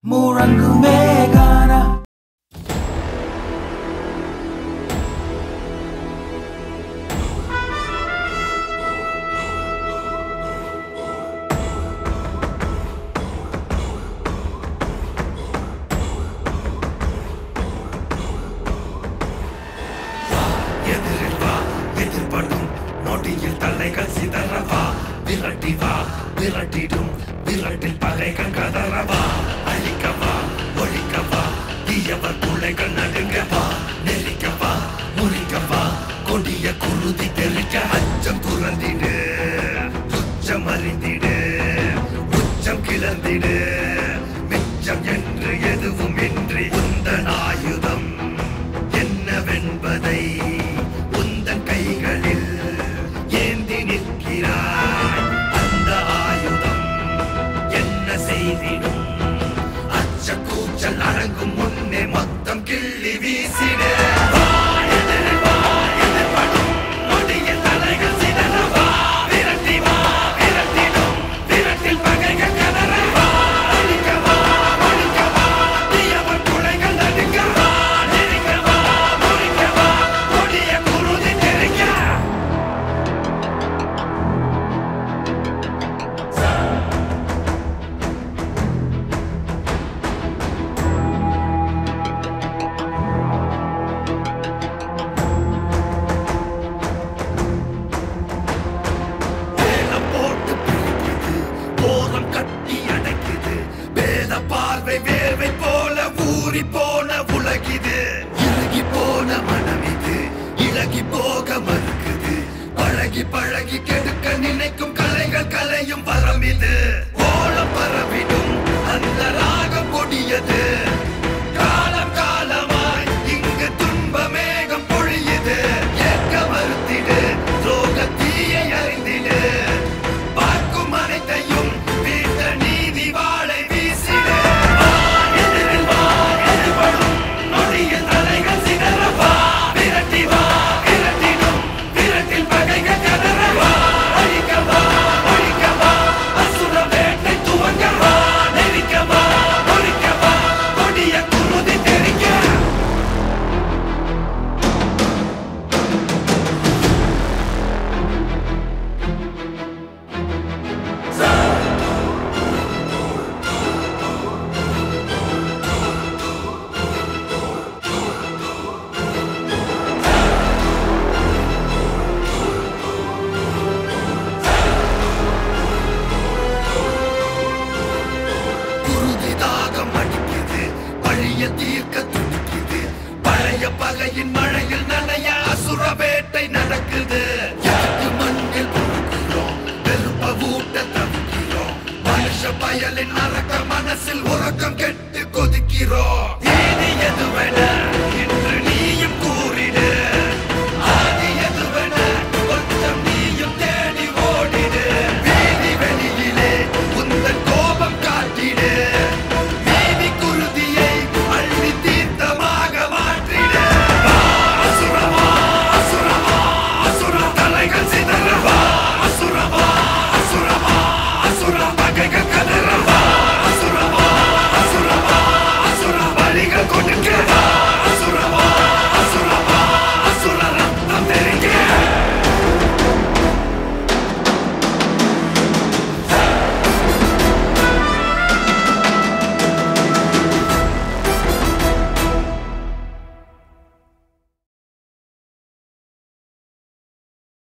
முழங்குமே கானா எதிரில் வா எதிர்படும் நொடியில் தலைகள் சிதறவா விரட்டி வா விரட்டிடும் விரட்டில் பகைகள் கதறவா அழிக்கவா ஒழிக்கவா தீயவர் பிள்ளைகள் நடுங்கவா நெருக்கவா முறிக்கவா கொடிய குருதி தெளிக்க அச்சம் துறந்திடு உச்சம் அறிந்திடு உச்சம் கிளந்திடு மிச்சம் என்று எதுவும் இன்றி உந்தன் ஆயுதம் என்னவென்பதை உந்தன் கைகளில் ஏந்தி நிற்கிறாய் அந்த ஆயுதம் என்ன செய்திடும் அச்ச கூச்சல் அடங்கும் முன்னே மொத்தம் கிள்ளி வீசிடு வா, எதிரில் வா, எதிர்படும் நொடியில் தலைகள் சிதற வா, விரட்டி வா, விரட்டிடும், விரட்டில் பகைகள் கதற வா, அழிக்க வா, ஒழிக்க வா, தீயவர் கொலைகள் நடுங்க வா, நெருங்க வா, முறிக்க வா, கொடிய குருதி தெறிக்க வேலம் போட்டு பிரிக்குது போரம் கட்டி அடைக்குது வேத பார்வை வேர்வை போல ஊறி போன உலகிது இறுகி போன மனம் இது இழகி போக மறுக்குது பழகி பழகி கெடுக்க நினைக்கும் கலைகள் கலையும் வரம் இது ஓலம் பரவிடும் அந்த